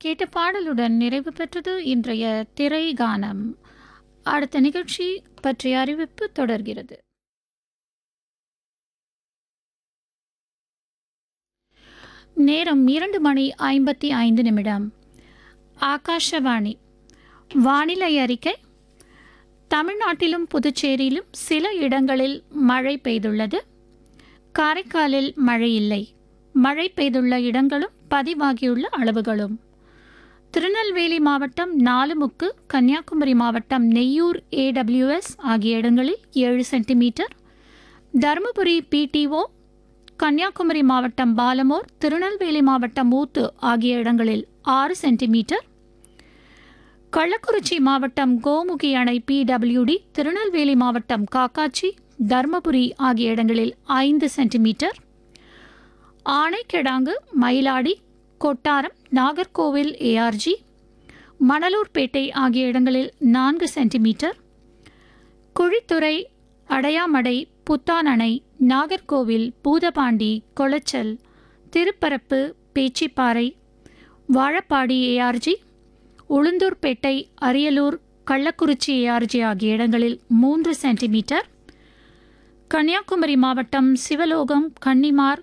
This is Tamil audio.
கேட்ட பாடலுடன் நிறைவு பெற்றது இன்றைய திரை கானம் அடுத்த நிகழ்ச்சி பற்றிய அறிவிப்பு தொடர்கிறது நேரம் இரண்டு மணி ஐம்பத்தி ஐந்து நிமிடம் ஆகாஷவாணி வானிலை அறிக்கை தமிழ்நாட்டிலும் புதுச்சேரியிலும் சில இடங்களில் மழை பெய்துள்ளது காரைக்காலில் மழை இல்லை மழை பெய்துள்ள இடங்களும் பதிவாகியுள்ள அளவுகளும் திருநெல்வேலி மாவட்டம் நாலுமுக்கு கன்னியாகுமரி மாவட்டம் நெய்யூர் ஏடபிள்யூஎஸ் ஆகிய இடங்களில் ஏழு சென்டிமீட்டர் தருமபுரி பிடிஓ கன்னியாகுமரி மாவட்டம் பாலமோர் திருநெல்வேலி மாவட்டம் ஊத்து ஆகிய இடங்களில் ஆறு சென்டிமீட்டர் கள்ளக்குறிச்சி மாவட்டம் கோமுகி அணை பிடபிள்யூடி திருநெல்வேலி மாவட்டம் காக்காச்சி தர்மபுரி ஆகிய இடங்களில் ஐந்து சென்டிமீட்டர் ஆனைக்கெடாங்கு மயிலாடி கொட்டாரம் நாகர்கோவில் ஏஆர்ஜி மணலூர்பேட்டை ஆகிய இடங்களில் நான்கு centimetre Kuzhithurai Adayamadai Puthan Anai Nagercoil Boothapandi Colachel Thiruparappu Pechiparai Vazhapadi ARG Ulundurpet Ariyalur Kallakurichi ARG ஆகிய இடங்களில் மூன்று சென்டிமீட்டர் கன்னியாகுமரி மாவட்டம் சிவலோகம் கன்னிமார்